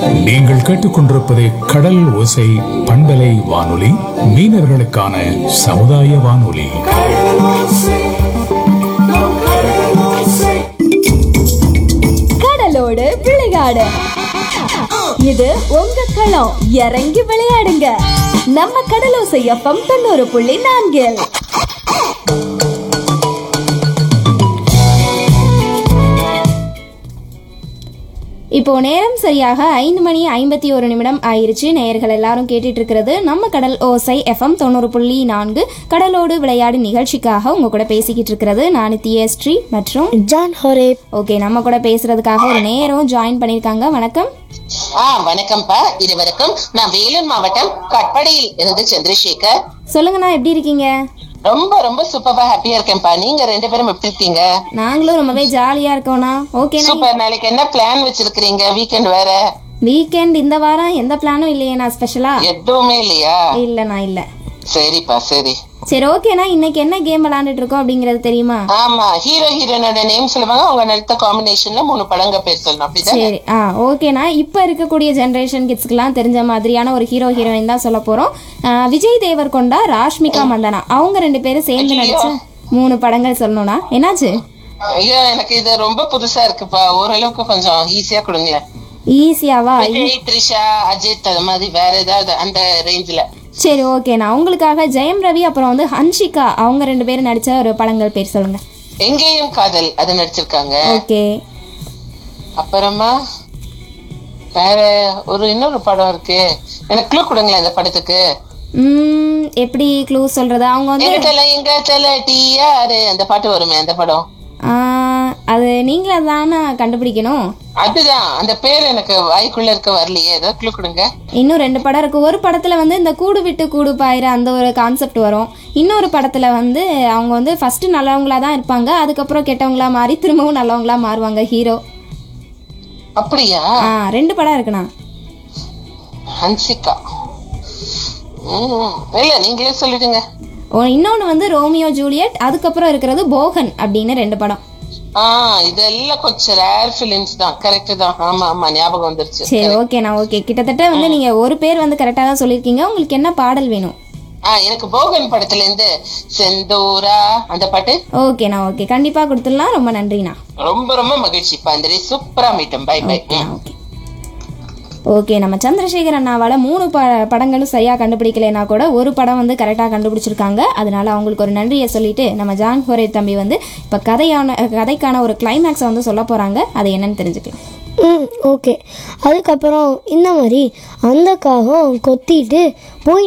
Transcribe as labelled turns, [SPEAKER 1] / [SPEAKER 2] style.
[SPEAKER 1] நீங்கள் கேட்டுக்கொண்டிருப்பது கடல் ஓசை பண்பலை வானொலி மீனவர்களுக்கான சமுதாய வானொலி
[SPEAKER 2] கடலோடு விளையாடு இது உங்க களம் இறங்கி விளையாடுங்க நம்ம கடலோசை எஃப்எம் தொண்ணூறு புள்ளி நான்கில்
[SPEAKER 3] இப்போ நேரம் சரியாக ஐந்து மணி ஐம்பத்தி ஒரு நிமிடம் ஆயிருச்சு நேயர்கள் எல்லாரும் கேட்டுட்டு இருக்கிறது நம்ம கடல் ஓசை எஃப்எம் தொண்ணூறு புள்ளி நான்கு கடலோடு விளையாடு நிகழ்ச்சிக்காக உங்க கூட பேசிக்கிட்டு இருக்கிறது நான் தியஸ்ரீ மற்றும்
[SPEAKER 4] ஜான் ஹொரேப்
[SPEAKER 3] ஓகே நம்ம கூட பேசுறதுக்காக ஒரு நேரம் ஜாயின் பண்ணியிருக்காங்க வணக்கம்
[SPEAKER 5] ஆ வணக்கம்ப்பா இருவருக்கும் நான் வேலூர் மாவட்டம் கட்படியில் இருந்து சந்திரசேகர்
[SPEAKER 3] சொல்லுங்கண்ணா எப்படி இருக்கீங்க
[SPEAKER 5] ரொம்ப ரொம்ப சூப்பரா ஹாப்பியா இருக்கேன்ப்பா நீங்க ரெண்டு பேரும் எப்படி இருக்கீங்க
[SPEAKER 3] நாங்களும் ரொம்பவே ஜாலியா இருக்கோண்ணா ஓகேண்ணா
[SPEAKER 5] சூப்பர் நாளைக்கு என்ன பிளான் வச்சிருக்கீங்க வீக்கெண்ட் வேற
[SPEAKER 3] வீக்கெண்ட் இந்த வாரம் எந்த பிளானும் இல்லையேண்ணா ஸ்பெஷலா
[SPEAKER 5] எதுவுமே இல்லையா
[SPEAKER 3] இல்லைண்ணா இல்லை
[SPEAKER 5] சரிப்பா சரி
[SPEAKER 3] சரி ஓகேண்ணா இன்னைக்கு என்ன கேம் விளையாண்டுட்டு இருக்கோம் அப்படிங்கிறது தெரியுமா
[SPEAKER 5] ஆமா ஹீரோ ஹீரோனோட நேம் சொல்லுவாங்க அவங்க நடித்த காம்பினேஷன்ல மூணு படங்க பேர் சொல்லணும் அப்படிதான்
[SPEAKER 3] சரி ஆ ஓகேண்ணா இப்போ இருக்கக்கூடிய ஜென்ரேஷன் கிட்ஸ்க்குலாம் தெரிஞ்ச மாதிரியான ஒரு ஹீரோ ஹீரோயின் தான் சொல்ல போகிறோம் விஜய் தேவர்கொண்டா ராஷ்மிகா மந்தனா அவங்க ரெண்டு பேரும் சேர்ந்து நடிச்ச மூணு படங்கள் சொல்லணும்னா என்னாச்சு
[SPEAKER 5] ஐயோ எனக்கு இது ரொம்ப புதுசா இருக்குப்பா ஓரளவுக்கு கொஞ்சம் ஈஸியா கொடுங்களேன்
[SPEAKER 3] ஈஸியாவா
[SPEAKER 5] விஜய் த்ரிஷா அஜித் அது மாதிரி வேற ஏதாவது அந்த ரேஞ்சில
[SPEAKER 3] சரி ஓகேண்ணா உங்களுக்காக ஜெயம் ரவி அப்புறம் வந்து ஹன்ஷிகா அவங்க ரெண்டு பேரும் நடிச்ச ஒரு படங்கள் பேர் சொல்லுங்க
[SPEAKER 5] எங்கேயும் காதல் அது நடிச்சிருக்காங்க
[SPEAKER 3] ஓகே
[SPEAKER 5] அப்புறமா வேற ஒரு இன்னொரு படம் இருக்கு எனக்கு க்ளூ கொடுங்களேன் இந்த படத்துக்கு
[SPEAKER 3] ம் எப்படி க்ளூ சொல்றது அவங்க வந்து
[SPEAKER 5] எங்க தல எங்க தல டிஆர் அந்த பாட்டு வருமே அந்த படம்
[SPEAKER 3] ஆ, அது நீங்களே தானே கண்டுபிடிக்கணும்
[SPEAKER 5] அதுதான் அந்த பேர் எனக்கு வாய்க்குள்ள இருக்க வரலையே ஏதோ க்ளூ கொடுங்க
[SPEAKER 3] இன்னும் ரெண்டு படம் இருக்கு ஒரு படத்துல வந்து இந்த கூடு விட்டு கூடு பாயிர அந்த ஒரு கான்செப்ட் வரும் இன்னொரு படத்துல வந்து அவங்க வந்து ஃபர்ஸ்ட் நல்லவங்களா தான் இருப்பாங்க அதுக்கப்புறம் கெட்டவங்களா மாறி திரும்பவும் நல்லவங்களா மாறுவாங்க ஹீரோ
[SPEAKER 5] அப்படியா
[SPEAKER 3] ஆ ரெண்டு படம் இருக்குண்ணா
[SPEAKER 5] ஹன்சிகா ம், இல்ல நீங்களே சொல்லிடுங்க
[SPEAKER 3] ஓ இன்னொன்று வந்து ரோமியோ ஜூலியட் அதுக்கப்புறம் இருக்கிறது போகன் அப்படின்னு ரெண்டு படம்
[SPEAKER 5] ஆ இதெல்லாம் கொஞ்சம் ரேர் ஃபிலிம்ஸ் தான் கரெக்ட் தான் ஆமா ஆமா ஞாபகம் வந்துருச்சு
[SPEAKER 3] சரி ஓகேண்ணா ஓகே கிட்டத்தட்ட வந்து நீங்க ஒரு பேர் வந்து கரெக்டாக தான் சொல்லியிருக்கீங்க உங்களுக்கு என்ன பாடல் வேணும்
[SPEAKER 5] ஆ எனக்கு போகன் படத்துல இருந்து செந்தூரா அந்த பாட்டு
[SPEAKER 3] ஓகேண்ணா ஓகே கண்டிப்பாக கொடுத்துடலாம் ரொம்ப நன்றிண்ணா
[SPEAKER 5] ரொம்ப ரொம்ப மகிழ்ச்சி பாந்திரி சூப்பரா மீட்டும் பை பை
[SPEAKER 3] ஓகே ஓகே நம்ம சந்திரசேகர் அண்ணாவால் மூணு ப படங்களும் சரியாக கண்டுபிடிக்கலைன்னா கூட ஒரு படம் வந்து கரெக்டாக கண்டுபிடிச்சிருக்காங்க அதனால அவங்களுக்கு ஒரு நன்றியை சொல்லிட்டு நம்ம ஜான் ஹோரே தம்பி வந்து இப்போ கதையான கதைக்கான ஒரு கிளைமேக்ஸை வந்து சொல்ல போகிறாங்க அது என்னன்னு தெரிஞ்சுக்கலாம்
[SPEAKER 4] ம் ஓகே அதுக்கப்புறம் இந்த மாதிரி அந்த காகம் கொத்திட்டு போயிட்டு